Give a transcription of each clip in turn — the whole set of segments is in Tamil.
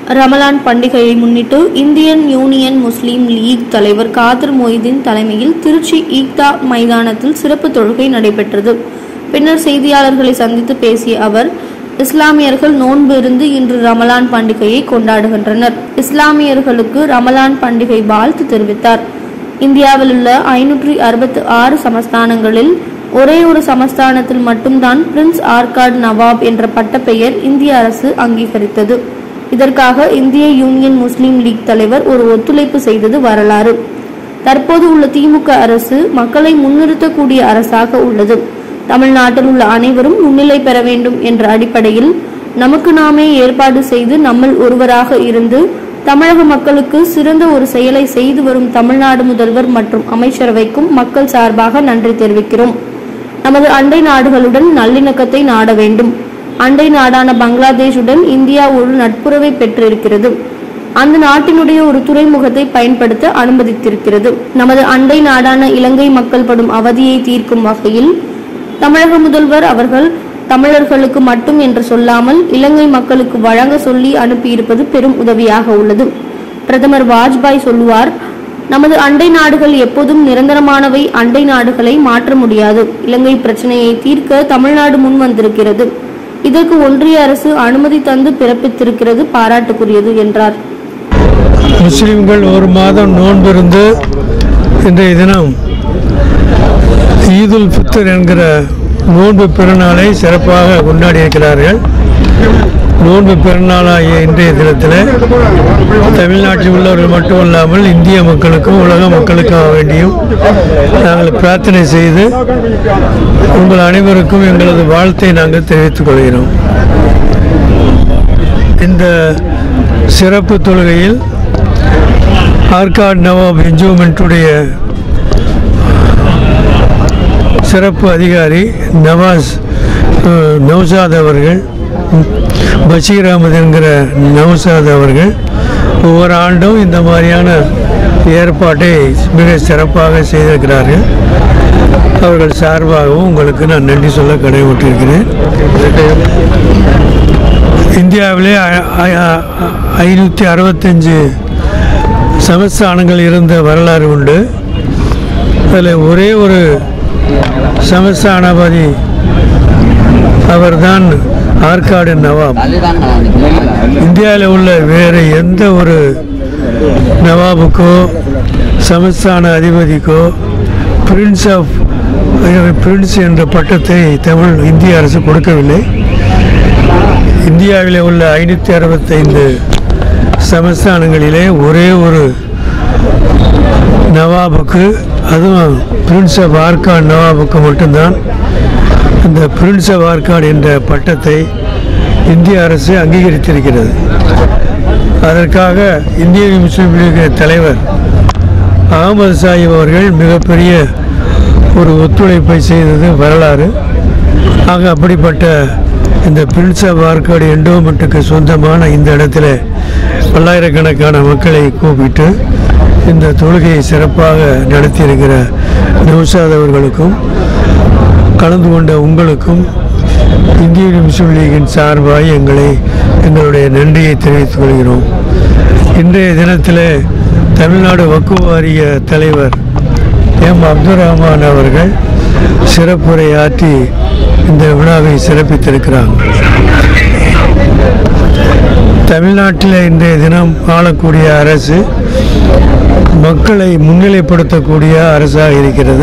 ரமலான் பண்டிகையை முன்னிட்டு இந்தியன் யூனியன் முஸ்லீம் லீக் தலைவர் காதர் மொய்தீன் தலைமையில் திருச்சி ஈக்தா மைதானத்தில் சிறப்பு தொழுகை நடைபெற்றது பின்னர் செய்தியாளர்களை சந்தித்து பேசிய அவர் இஸ்லாமியர்கள் நோன்பு இருந்து இன்று ரமலான் பண்டிகையை கொண்டாடுகின்றனர் இஸ்லாமியர்களுக்கு ரமலான் பண்டிகை வாழ்த்து தெரிவித்தார் இந்தியாவில் உள்ள ஐநூற்றி அறுபத்தி ஆறு சமஸ்தானங்களில் ஒரே ஒரு சமஸ்தானத்தில் மட்டும்தான் பிரின்ஸ் ஆர்காட் நவாப் என்ற பட்டப்பெயர் இந்திய அரசு அங்கீகரித்தது இதற்காக இந்திய யூனியன் முஸ்லீம் லீக் தலைவர் ஒரு ஒத்துழைப்பு செய்தது வரலாறு தற்போது உள்ள திமுக அரசு மக்களை முன்னிறுத்தக்கூடிய அரசாக உள்ளது தமிழ்நாட்டில் உள்ள அனைவரும் முன்னிலை பெற வேண்டும் என்ற அடிப்படையில் நமக்கு நாமே ஏற்பாடு செய்து நம்மில் ஒருவராக இருந்து தமிழக மக்களுக்கு சிறந்த ஒரு செயலை செய்து வரும் தமிழ்நாடு முதல்வர் மற்றும் அமைச்சரவைக்கும் மக்கள் சார்பாக நன்றி தெரிவிக்கிறோம் நமது அண்டை நாடுகளுடன் நல்லிணக்கத்தை நாட வேண்டும் அண்டை நாடான பங்களாதேஷுடன் இந்தியா ஒரு நட்புறவை பெற்றிருக்கிறது அந்த நாட்டினுடைய ஒரு துறைமுகத்தை பயன்படுத்த அனுமதித்திருக்கிறது நமது அண்டை நாடான இலங்கை மக்கள் படும் அவதியை தீர்க்கும் வகையில் தமிழக முதல்வர் அவர்கள் தமிழர்களுக்கு மட்டும் என்று சொல்லாமல் இலங்கை மக்களுக்கு வழங்க சொல்லி அனுப்பியிருப்பது பெரும் உதவியாக உள்ளது பிரதமர் வாஜ்பாய் சொல்லுவார் நமது அண்டை நாடுகள் எப்போதும் நிரந்தரமானவை அண்டை நாடுகளை மாற்ற முடியாது இலங்கை பிரச்சனையை தீர்க்க தமிழ்நாடு முன் வந்திருக்கிறது இதற்கு ஒன்றிய அரசு அனுமதி தந்து பிறப்பித்திருக்கிறது பாராட்டுக்குரியது என்றார் முஸ்லிம்கள் ஒரு மாதம் நோன்பிருந்து இன்றைய தினம் ஈதுல் ஃபித்ர் என்கிற நோன்பு பெருநாளை சிறப்பாக கொண்டாடி இருக்கிறார்கள் நோன்பு பெருநாளாகிய இன்றைய தினத்தில் தமிழ்நாட்டில் உள்ளவர்கள் மட்டுமல்லாமல் இந்திய மக்களுக்கும் உலக மக்களுக்காக வேண்டியும் நாங்கள் பிரார்த்தனை செய்து உங்கள் அனைவருக்கும் எங்களது வாழ்த்தை நாங்கள் தெரிவித்துக் கொள்கிறோம் இந்த சிறப்பு தொழுகையில் ஆர்காட் நவாப் என்ஜூமெண்ட்டுடைய சிறப்பு அதிகாரி நவாஸ் அஹ், நௌசாத் அவர்கள் பஷீர் அகமது என்கிற நௌசாத் அவர்கள் ஒவ்வொரு ஆண்டும் இந்த மாதிரியான ஏற்பாட்டை மிக சிறப்பாக செய்திருக்கிறார்கள் அவர்கள் சார்பாகவும் உங்களுக்கு நான் நன்றி சொல்ல கடமைப்பட்டிருக்கிறேன் இந்தியாவிலே ஐநூற்றி அறுபத்தஞ்சு சமஸ்தானங்கள் இருந்த வரலாறு உண்டு அதில் ஒரே ஒரு சமஸ்தானபதி அவர்தான் ஆற்காடு நவாப் இந்தியாவில் உள்ள வேறு எந்த ஒரு நவாபுக்கோ சமஸ்தான அதிபதிக்கோ பிரின்ஸ் ஆஃப் பிரின்ஸ் என்ற பட்டத்தை தமிழ் இந்திய அரசு கொடுக்கவில்லை இந்தியாவில் உள்ள ஐநூற்றி அறுபத்தைந்து சமஸ்தானங்களிலே ஒரே ஒரு நவாபுக்கு அதுவும் பிரின்ஸ் ஆஃப் ஆர்காட் நவாபுக்கு மட்டும்தான் அந்த பிரின்ஸ் ஆஃப் ஆர்காட் என்ற பட்டத்தை இந்திய அரசு அங்கீகரித்திருக்கிறது அதற்காக இந்திய முஸ்லீம் லீக் தலைவர் அகமது சாஹிப் அவர்கள் மிகப்பெரிய ஒரு ஒத்துழைப்பை செய்தது வரலாறு ஆக அப்படிப்பட்ட இந்த பிரின்ஸ் ஆஃப் ஆர்காடு எண்டோமெண்ட்டுக்கு சொந்தமான இந்த இடத்துல பல்லாயிரக்கணக்கான மக்களை கூப்பிட்டு இந்த தொழுகையை சிறப்பாக நடத்தியிருக்கிற நௌசாத் அவர்களுக்கும் கலந்து கொண்ட உங்களுக்கும் இந்திய முஸ்லீம் லீகின் சார்பாக எங்களை எங்களுடைய நன்றியை தெரிவித்துக் கொள்கிறோம் இன்றைய தினத்தில் தமிழ்நாடு வக்கு வாரிய தலைவர் எம் அப்துல் ரஹ்மான் அவர்கள் சிறப்புரை ஆற்றி இந்த விழாவை சிறப்பித்திருக்கிறாங்க தமிழ்நாட்டில் இன்றைய தினம் ஆளக்கூடிய அரசு மக்களை முன்னிலைப்படுத்தக்கூடிய அரசாக இருக்கிறது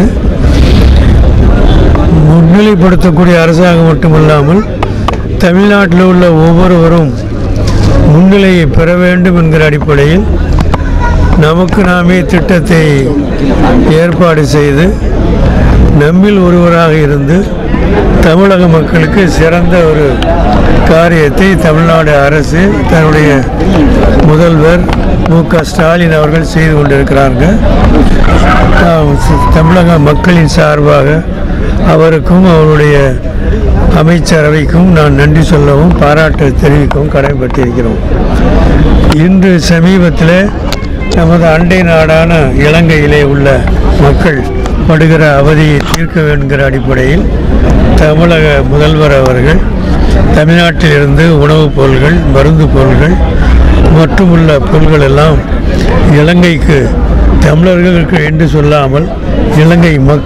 முன்னிலைப்படுத்தக்கூடிய அரசாக மட்டுமல்லாமல் தமிழ்நாட்டில் உள்ள ஒவ்வொருவரும் முன்னிலையை பெற வேண்டும் என்கிற அடிப்படையில் நமக்கு நாமே திட்டத்தை ஏற்பாடு செய்து நம்மில் ஒருவராக இருந்து தமிழக மக்களுக்கு சிறந்த ஒரு காரியத்தை தமிழ்நாடு அரசு தன்னுடைய முதல்வர் மு க ஸ்டாலின் அவர்கள் செய்து கொண்டிருக்கிறார்கள் நாம் சி- தமிழக மக்களின் சார்பாக அவருக்கும் அவருடைய அமைச்சரவைக்கும் நான் நன்றி சொல்லவும் பாராட்டு தெரிவிக்கவும் கடமைப்பட்டிருக்கிறோம் இன்று சமீபத்தில் நமது அண்டை நாடான இலங்கையிலே உள்ள மக்கள் படுகிற அவதியை தீர்க்க வேண்டுங்கிற அடிப்படையில் தமிழக முதல்வர் அவர்கள் தமிழ்நாட்டிலிருந்து உணவுப் பொருள்கள் மருந்து பொருள்கள் மற்றும் உள்ள பொருள்கள் எல்லாம் இலங்கைக்கு தமிழர்களுக்கு என்று சொல்லாமல் இலங்கை மக்